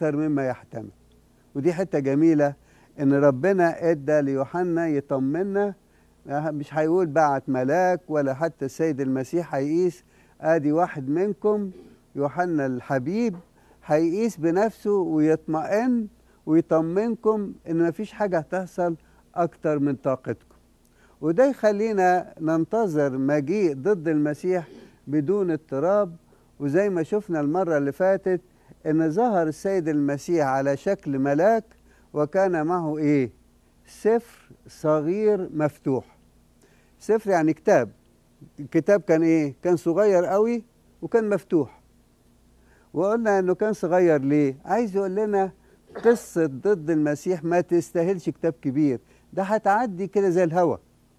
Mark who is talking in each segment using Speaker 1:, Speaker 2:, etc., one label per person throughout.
Speaker 1: أكثر مما يحتمل ودي حتة جميلة إن ربنا إدى ليوحنا يطمنا مش هيقول بعت ملاك ولا حتى السيد المسيح هيقيس ادي واحد منكم يوحنا الحبيب هيقيس بنفسه ويطمئن ويطمنكم ان مفيش حاجه هتحصل اكتر من طاقتكم وده يخلينا ننتظر مجيء ضد المسيح بدون اضطراب وزي ما شفنا المره اللي فاتت ان ظهر السيد المسيح على شكل ملاك وكان معه ايه سفر صغير مفتوح سفر يعني كتاب الكتاب كان ايه كان صغير قوي وكان مفتوح وقلنا انه كان صغير ليه عايز يقول لنا قصة ضد المسيح ما تستاهلش كتاب كبير ده هتعدي كده زي الهوا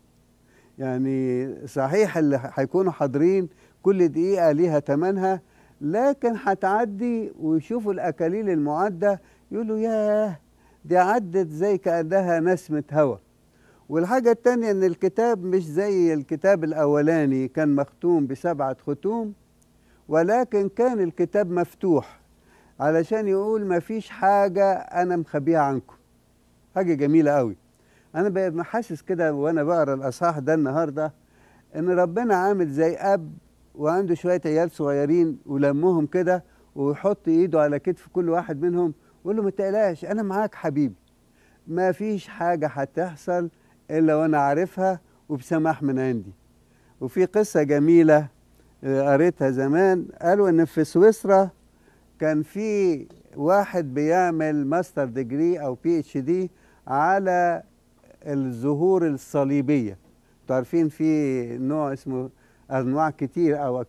Speaker 1: يعني صحيح اللي هيكونوا حاضرين كل دقيقة ليها تمنها لكن هتعدي ويشوفوا الأكاليل المعدة يقولوا ياه دي عدت زي كأنها نسمة هوا والحاجة التانية إن الكتاب مش زي الكتاب الأولاني كان مختوم بسبعة ختوم ولكن كان الكتاب مفتوح علشان يقول مفيش حاجة أنا مخبيها عنكم حاجة جميلة قوي أنا بقى حاسس كده وأنا بقرا الأصحاح ده النهاردة إن ربنا عامل زي أب وعنده شوية عيال صغيرين ولمهم كده ويحط إيده على كتف كل واحد منهم ويقول له ما تقلقش أنا معاك حبيبي ما فيش حاجة هتحصل إلا وأنا عارفها وبسماح من عندي وفي قصة جميلة قريتها زمان قالوا إن في سويسرا كان في واحد بيعمل ماستر ديجري أو بي اتش دي على الزهور الصليبية انتوا عارفين في نوع اسمه أنواع كتير أو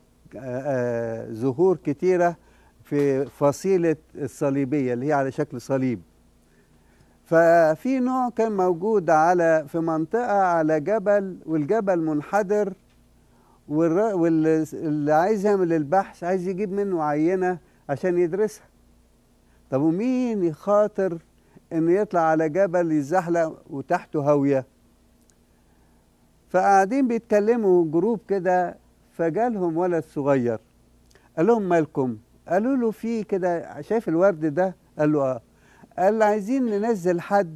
Speaker 1: زهور كتيرة في فصيلة الصليبية اللي هي على شكل صليب ففي نوع كان موجود على في منطقة على جبل والجبل منحدر واللي عايز يعمل البحث عايز يجيب منه عينة عشان يدرسها طب ومين يخاطر انه يطلع على جبل يزحلق وتحته هاوية فقاعدين بيتكلموا جروب كده فجالهم ولد صغير قال لهم مالكم قالوا له في كده شايف الورد ده قال له اه قال عايزين ننزل حد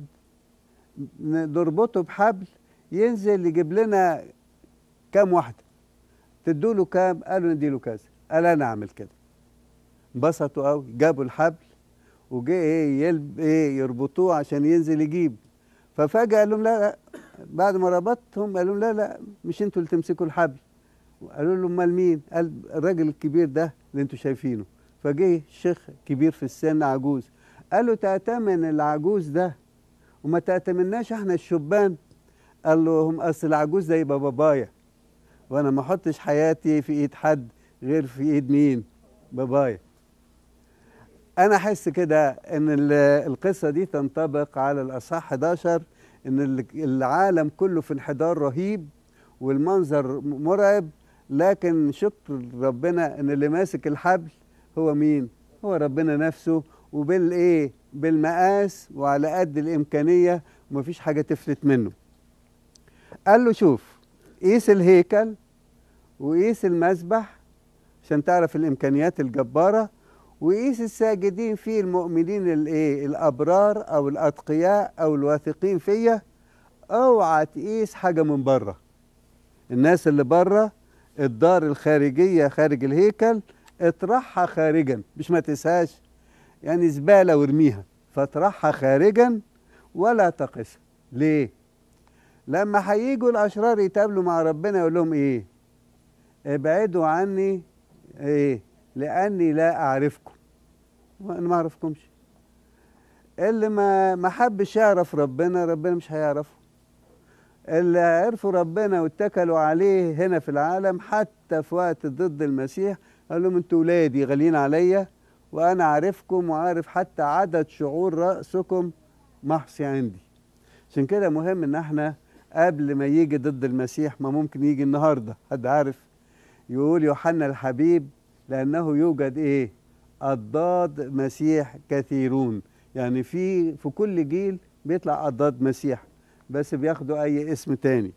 Speaker 1: نربطه بحبل ينزل يجيب لنا كام واحده تدوا له كام قالوا نديله كذا قال انا اعمل كده انبسطوا قوي جابوا الحبل وجه ايه يلب ايه يربطوه عشان ينزل يجيب ففجاه قال لهم لا لا بعد ما ربطهم قالوا لا لا مش انتوا اللي تمسكوا الحبل قالوا له امال مين قال الراجل الكبير ده اللي انتوا شايفينه فجه شيخ كبير في السن عجوز قال له تأتمن العجوز ده وما تأتمناش احنا الشبان قال له هم اصل العجوز ده يبقى بابايا وانا ما احطش حياتي في ايد حد غير في ايد مين بابايا انا احس كده ان القصه دي تنطبق على الاصحاح 11 ان العالم كله في انحدار رهيب والمنظر مرعب لكن شكر ربنا ان اللي ماسك الحبل هو مين هو ربنا نفسه وبالايه بالمقاس وعلى قد الامكانيه ومفيش حاجه تفلت منه قال له شوف قيس الهيكل وقيس المسبح عشان تعرف الامكانيات الجباره وقيس الساجدين فيه المؤمنين الايه الابرار او الاتقياء او الواثقين فيا اوعى تقيس حاجه من بره الناس اللي بره الدار الخارجيه خارج الهيكل اطرحها خارجا مش ما تقيسهاش يعني زباله وارميها فاطرحها خارجا ولا تقسها ليه لما هيجوا الاشرار يتقابلوا مع ربنا يقول لهم ايه ابعدوا عني ايه لاني لا اعرفكم وانا ما اعرفكمش اللي ما ما حبش يعرف ربنا ربنا مش هيعرفه اللي عرفوا ربنا واتكلوا عليه هنا في العالم حتى في وقت ضد المسيح قال لهم انتوا ولادي غاليين عليا وانا عارفكم وعارف حتى عدد شعور راسكم محصي عندي عشان كده مهم ان احنا قبل ما يجي ضد المسيح ما ممكن يجي النهارده حد عارف يقول يوحنا الحبيب لانه يوجد ايه اضداد مسيح كثيرون يعني في في كل جيل بيطلع اضداد مسيح بس بياخدوا اي اسم تاني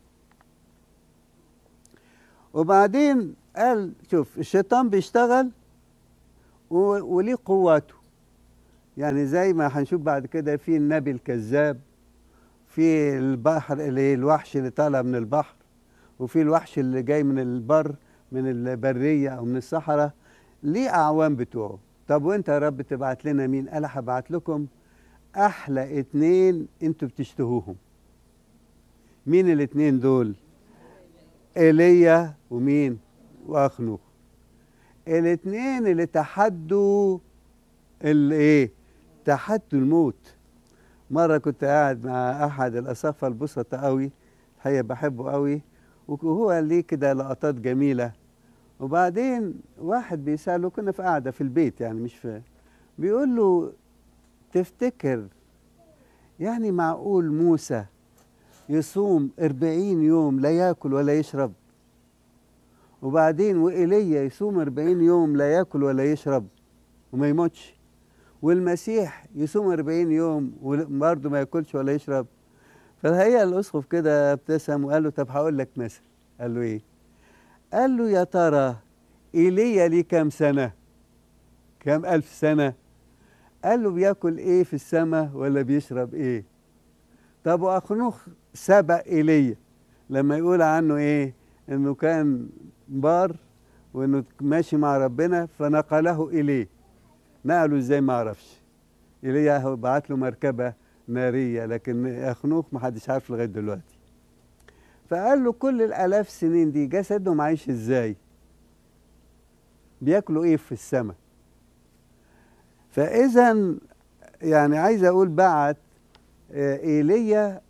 Speaker 1: وبعدين قال شوف الشيطان بيشتغل وليه قواته يعني زي ما هنشوف بعد كده في النبي الكذاب في البحر اللي الوحش اللي طالع من البحر وفي الوحش اللي جاي من البر من البرية أو من الصحراء ليه أعوان بتوعه طب وانت يا رب تبعت لنا مين قال هبعت لكم أحلى اتنين انتوا بتشتهوهم مين الاتنين دول ايليا ومين واخنوخ الاتنين اللي تحدوا الايه تحدوا الموت مره كنت قاعد مع احد الاساقفه البسطة قوي الحقيقه بحبه قوي وهو ليه كده لقطات جميله وبعدين واحد بيساله كنا في قاعده في البيت يعني مش في بيقول له تفتكر يعني معقول موسى يصوم أربعين يوم لا ياكل ولا يشرب وبعدين وإيليا يصوم أربعين يوم لا ياكل ولا يشرب وما يموتش والمسيح يصوم أربعين يوم وبرضه ما ياكلش ولا يشرب فالحقيقة الأسقف كده ابتسم وقال له طب هقول لك مثل قال له إيه؟ قال له يا ترى إيليا ليه كام سنة؟ كام ألف سنة؟ قال له بياكل إيه في السماء ولا بيشرب إيه؟ طب وأخنوخ سبق إيليا لما يقول عنه إيه؟ إنه كان بار وإنه ماشي مع ربنا فنقله إليه نقله إزاي ما أعرفش إيليا بعت له مركبة نارية لكن أخنوخ ما حدش عارف لغاية دلوقتي فقال له كل الآلاف سنين دي جسدهم عايش إزاي بياكلوا إيه في السماء فإذا يعني عايز أقول بعت إيليا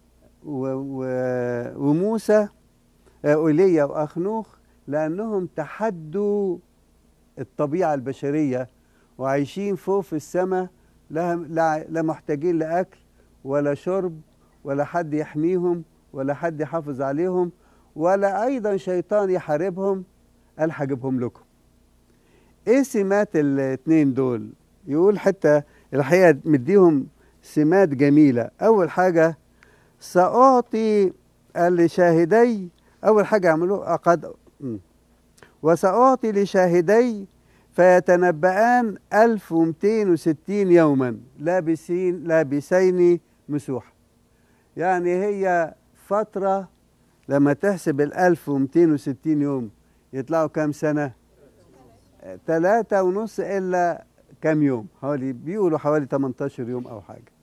Speaker 1: وموسى ايليا واخنوخ لانهم تحدوا الطبيعه البشريه وعايشين فوق في السماء لا, لا محتاجين لاكل ولا شرب ولا حد يحميهم ولا حد يحافظ عليهم ولا ايضا شيطان يحاربهم قال هجيبهم لكم ايه سمات الاثنين دول يقول حتى الحقيقه مديهم سمات جميله اول حاجه ساعطي لشاهدي أول حاجة يعملوه قد وسأعطي لشاهدي فيتنبأان 1260 يوما لابسين لابسين مسوح يعني هي فترة لما تحسب ال 1260 يوم يطلعوا كام سنة؟ ثلاثة ونص إلا كام يوم حوالي بيقولوا حوالي 18 يوم أو حاجة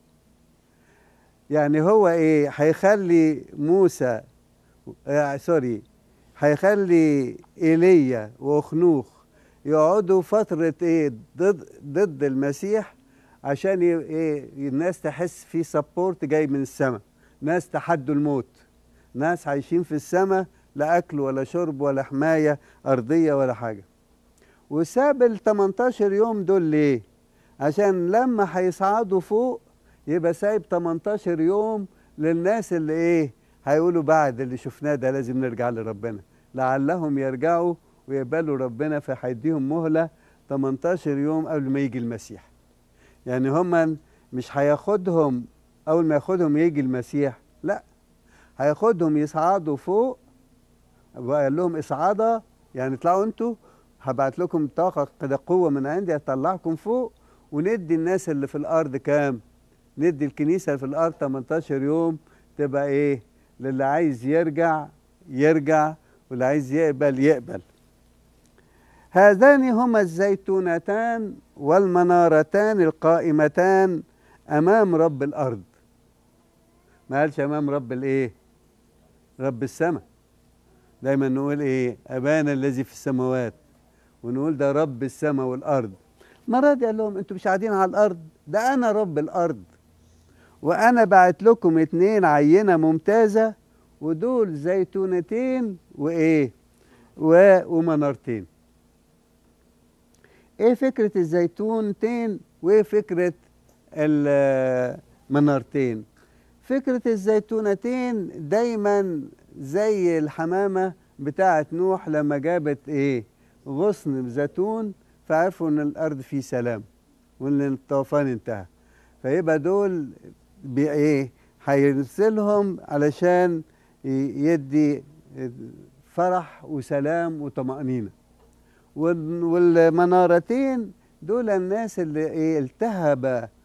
Speaker 1: يعني هو إيه هيخلي موسى آه سوري هيخلي ايليا واخنوخ يقعدوا فترة ايه ضد ضد المسيح عشان ايه الناس تحس في سبورت جاي من السماء ناس تحدوا الموت ناس عايشين في السماء لا اكل ولا شرب ولا حماية ارضية ولا حاجة وساب ال 18 يوم دول ليه عشان لما هيصعدوا فوق يبقى سايب 18 يوم للناس اللي ايه هيقولوا بعد اللي شفناه ده لازم نرجع لربنا لعلهم يرجعوا ويقبلوا ربنا فهيديهم مهلة 18 يوم قبل ما يجي المسيح يعني هم مش هياخدهم أول ما ياخدهم يجي المسيح لا هياخدهم يصعدوا فوق وقال لهم اصعدا يعني اطلعوا انتوا هبعت لكم طاقة كده قوة من عندي اطلعكم فوق وندي الناس اللي في الأرض كام؟ ندي الكنيسة اللي في الأرض 18 يوم تبقى إيه؟ للي عايز يرجع يرجع واللي عايز يقبل يقبل هذان هما الزيتونتان والمنارتان القائمتان امام رب الارض ما قالش امام رب الايه رب السماء دايما نقول ايه ابانا الذي في السماوات ونقول ده رب السماء والارض المره دي قال لهم انتوا مش قاعدين على الارض ده انا رب الارض وانا بعت لكم اتنين عينه ممتازه ودول زيتونتين وايه ومنارتين ايه فكره الزيتونتين وايه فكره المنارتين فكره الزيتونتين دايما زي الحمامه بتاعه نوح لما جابت ايه غصن زيتون فعرفوا ان الارض فيه سلام وان الطوفان انتهى فيبقى دول بايه هيرسلهم علشان يدي فرح وسلام وطمأنينة والمنارتين دول الناس اللي ايه التهب